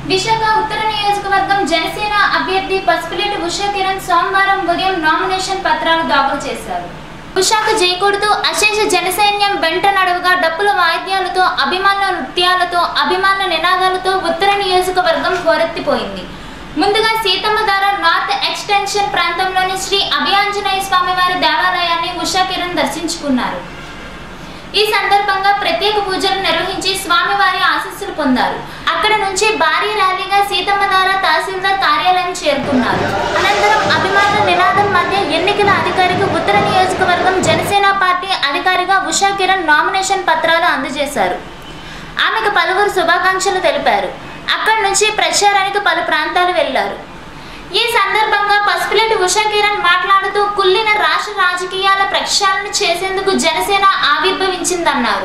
విశాఖ ఉత్తర నియోజకవర్గం జనసేన అభ్యర్థి పసుపులేటి ఉషా కిరణ్ సోమవారం ఉదయం నామినేషన్ పత్రాలు దాఖలు చేశారు ఉషాక జయకూడుతూ అశేష జనసైన్యం వెంట నడువుగా డప్పుల వాయిద్యాలతో అభిమానుల నృత్యాలతో అభిమానుల నినాదాలతో ఉత్తర నియోజకవర్గం హోరెత్తిపోయింది ముందుగా సీతమ్మధార నార్త్ ఎక్స్టెన్షన్ ప్రాంతంలోని శ్రీ అభయాంజనేయ స్వామి వారి దేవాలయాన్ని ఉషా కిరణ్ దర్శించుకున్నారు ఈ సందర్భంగా ప్రత్యేక పూజలు నిర్వహించి స్వామివారి ఆశీస్సులు పొందారు అక్కడ నుంచి భారీ ర్యాలీగా సీతమ్మధార తహసీల్దార్ కార్యాలయం చేరుకున్నారు అనంతరం అభిమానుల నినాదం మధ్య ఎన్నికల అధికారికి ఉత్తర నియోజకవర్గం జనసేన పార్టీ అధికారిగా ఉషా కిరణ్ నామినేషన్ పత్రాలు అందజేశారు ఆమెకు పలువురు శుభాకాంక్షలు తెలిపారు అక్కడి నుంచి ప్రచారానికి పలు ప్రాంతాలు వెళ్లారు ఈ సందర్భంగా పసుపులేటి ఉషా కిరణ్ మాట్లాడుతూ కుల్లిన రాష్ట్ర రాజకీయాల ప్రక్షాళన చేసేందుకు జనసేన ఆవిర్భవించిందన్నారు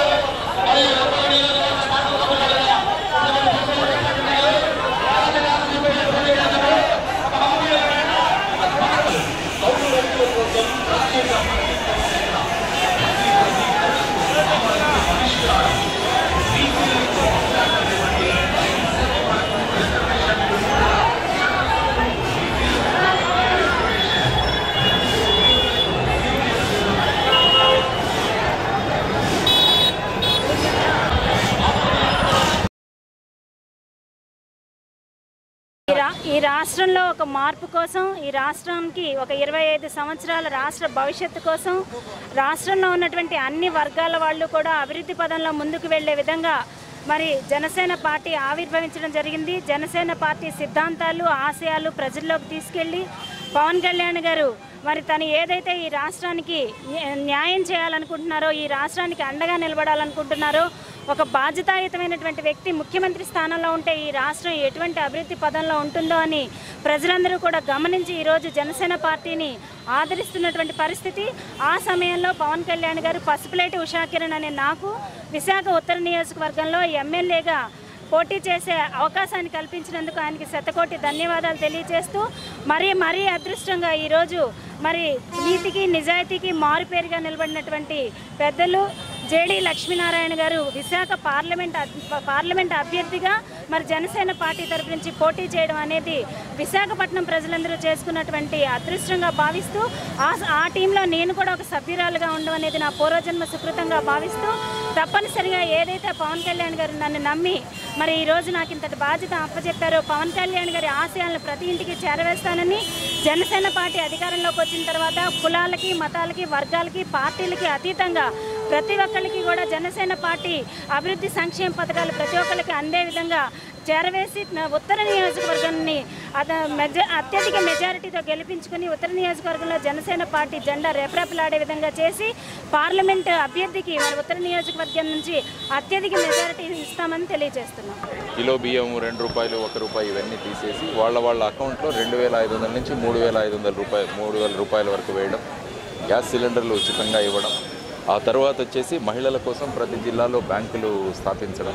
ఈ రా- ఈ రాష్ట్రంలో ఒక మార్పు కోసం ఈ రాష్ట్రానికి ఒక ఇరవై ఐదు సంవత్సరాల రాష్ట్ర భవిష్యత్తు కోసం రాష్ట్రంలో ఉన్నటువంటి అన్ని వర్గాల వాళ్ళు కూడా అభివృద్ధి పదంలో ముందుకు వెళ్ళే విధంగా మరి జనసేన పార్టీ ఆవిర్భవించడం జరిగింది జనసేన పార్టీ సిద్ధాంతాలు ఆశయాలు ప్రజల్లోకి తీసుకెళ్ళి పవన్ కళ్యాణ్ గారు మరి తను ఏదైతే ఈ రాష్ట్రానికి న్యా- న్యాయం చేయాలనుకుంటున్నారో ఈ రాష్ట్రానికి అండగా నిలబడాలనుకుంటున్నారో ఒక బాధ్యతాయుతమైనటువంటి వ్యక్తి ముఖ్యమంత్రి స్థానంలో ఉంటే ఈ రాష్ట్రం ఎటువంటి అభివృద్ధి పదంలో ఉంటుందో అని ప్రజలందరూ కూడా గమనించి ఈరోజు జనసేన పార్టీని ఆదరిస్తున్నటువంటి పరిస్థితి ఆ సమయంలో పవన్ కళ్యాణ్ గారు పసుపులేటి ఉషాకిరణ్ అనే నాకు విశాఖ ఉత్తర నియోజకవర్గంలో ఎమ్మెల్యేగా పోటీ చేసే అవకాశాన్ని కల్పించినందుకు ఆయనకి శతకోటి ధన్యవాదాలు తెలియజేస్తూ మరీ మరీ అదృష్టంగా ఈరోజు మరి నీతికి నిజాయితీకి మారుపేరుగా నిలబడినటువంటి పెద్దలు జేడి లక్ష్మీనారాయణ గారు విశాఖ పార్లమెంట్ అద్- పార్లమెంట్ అభ్యర్థిగా మరి జనసేన పార్టీ తరపు నుంచి పోటీ చేయడం అనేది విశాఖపట్నం ప్రజలందరూ చేసుకున్నటువంటి అదృష్టంగా భావిస్తూ ఆ ఆ టీంలో నేను కూడా ఒక సభ్యురాలుగా ఉండడం అనేది నా పూర్వజన్మ సుకృతంగా భావిస్తూ తప్పనిసరిగా ఏదైతే పవన్ కళ్యాణ్ గారు నన్ను నమ్మి మరి ఈ రోజు నాకు ఇంతటి బాధ్యత అప్పచెప్పారో పవన్ కళ్యాణ్ గారి ఆశయాలను ప్రతి ఇంటికి చేరవేస్తానని జనసేన పార్టీ అధికారంలోకి వచ్చిన తర్వాత కులాలకి మతాలకి వర్గాలకి పార్టీలకి అతీతంగా ప్రతి ఒక్కరికి కూడా జనసేన పార్టీ అభివృద్ధి సంక్షేమ పథకాలు ప్రతి ఒక్కరికి అందే విధంగా చేరవేసి నా ఉత్తర నియోజకవర్గాన్ని అద మెజ అత్యధిక మెజారిటీతో గెలిపించుకుని ఉత్తర నియోజకవర్గంలో జనసేన పార్టీ జెండా రేపరేపలాడే విధంగా చేసి పార్లమెంట్ అభ్యర్థికి మరి ఉత్తర నియోజకవర్గం నుంచి అత్యధిక మెజారిటీ ఇస్తామని తెలియజేస్తున్నాం కిలో బియ్యం రెండు రూపాయలు ఒక రూపాయి ఇవన్నీ తీసేసి వాళ్ళ వాళ్ళ అకౌంట్లో రెండు వేల ఐదు వందల నుంచి మూడు వేల ఐదు వందల రూపాయలు మూడు వేల రూపాయల వరకు వేయడం గ్యాస్ సిలిండర్లు ఉచితంగా ఇవ్వడం ఆ తర్వాత వచ్చేసి మహిళల కోసం ప్రతి జిల్లాలో బ్యాంకులు స్థాపించడం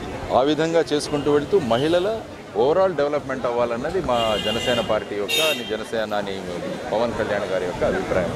ఆ విధంగా చేసుకుంటూ వెళ్తూ మహిళల ఓవరాల్ డెవలప్మెంట్ అవ్వాలన్నది మా జనసేన పార్టీ యొక్క అని జనసేన అని పవన్ కళ్యాణ్ గారి యొక్క అభిప్రాయం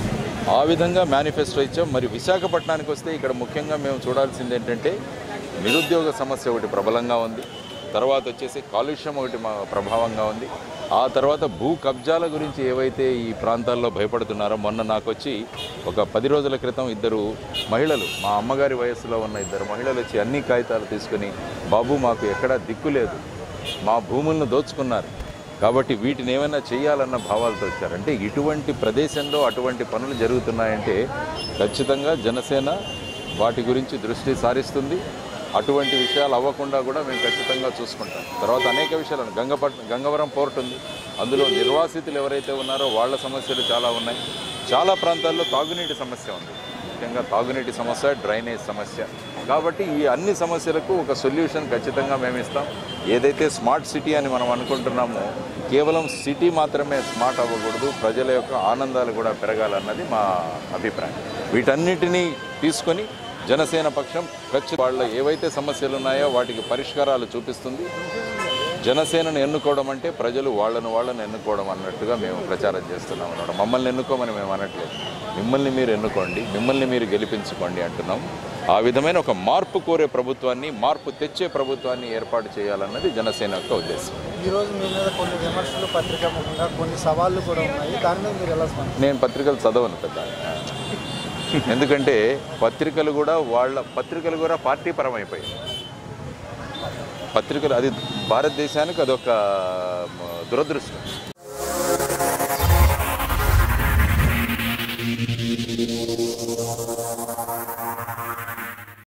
ఆ విధంగా మేనిఫెస్టో ఇచ్చాం మరి విశాఖపట్నానికి వస్తే ఇక్కడ ముఖ్యంగా మేము చూడాల్సింది ఏంటంటే నిరుద్యోగ సమస్య ఒకటి ప్రబలంగా ఉంది తర్వాత వచ్చేసి కాలుష్యం ఒకటి మా ప్రభావంగా ఉంది ఆ తర్వాత భూ కబ్జాల గురించి ఏవైతే ఈ ప్రాంతాల్లో భయపడుతున్నారో మొన్న నాకు వచ్చి ఒక పది రోజుల క్రితం ఇద్దరు మహిళలు మా అమ్మగారి వయస్సులో ఉన్న ఇద్దరు మహిళలు వచ్చి అన్ని కాగితాలు తీసుకుని బాబు మాకు ఎక్కడా దిక్కు లేదు మా భూములను దోచుకున్నారు కాబట్టి వీటిని ఏమైనా చేయాలన్న భావాలతో వచ్చారు అంటే ఇటువంటి ప్రదేశంలో అటువంటి పనులు జరుగుతున్నాయంటే ఖచ్చితంగా జనసేన వాటి గురించి దృష్టి సారిస్తుంది అటువంటి విషయాలు అవ్వకుండా కూడా మేము ఖచ్చితంగా చూసుకుంటాం తర్వాత అనేక విషయాలు గంగపట్నం గంగవరం పోర్ట్ ఉంది అందులో నిర్వాసితులు ఎవరైతే ఉన్నారో వాళ్ళ సమస్యలు చాలా ఉన్నాయి చాలా ప్రాంతాల్లో తాగునీటి సమస్య ఉంది ముఖ్యంగా తాగునీటి సమస్య డ్రైనేజ్ సమస్య కాబట్టి ఈ అన్ని సమస్యలకు ఒక సొల్యూషన్ ఖచ్చితంగా మేము ఇస్తాం ఏదైతే స్మార్ట్ సిటీ అని మనం అనుకుంటున్నామో కేవలం సిటీ మాత్రమే స్మార్ట్ అవ్వకూడదు ప్రజల యొక్క ఆనందాలు కూడా పెరగాలన్నది మా అభిప్రాయం వీటన్నిటినీ తీసుకొని జనసేన పక్షం ఖచ్చిత వాళ్ళ ఏవైతే సమస్యలు ఉన్నాయో వాటికి పరిష్కారాలు చూపిస్తుంది జనసేనను ఎన్నుకోవడం అంటే ప్రజలు వాళ్ళను వాళ్ళని ఎన్నుకోవడం అన్నట్టుగా మేము ప్రచారం చేస్తున్నాం అన్నమాట మమ్మల్ని ఎన్నుకోమని మేము అనట్లేదు మిమ్మల్ని మీరు ఎన్నుకోండి మిమ్మల్ని మీరు గెలిపించుకోండి అంటున్నాం ఆ విధమైన ఒక మార్పు కోరే ప్రభుత్వాన్ని మార్పు తెచ్చే ప్రభుత్వాన్ని ఏర్పాటు చేయాలన్నది జనసేన యొక్క ఉద్దేశం ఈరోజు మీ మీద కొన్ని విమర్శలు పత్రికాముఖంగా కొన్ని సవాళ్ళు కూడా ఉన్నాయి దాని మీద మీరు ఎలా స్పందిస్తారు నేను పత్రికలు చదవను పెద్ద ఎందుకంటే పత్రికలు కూడా వాళ్ళ పత్రికలు కూడా పార్టీ పరమైపోయాయి పత్రికలు అది భారతదేశానికి అదొక మ, దురదృష్టం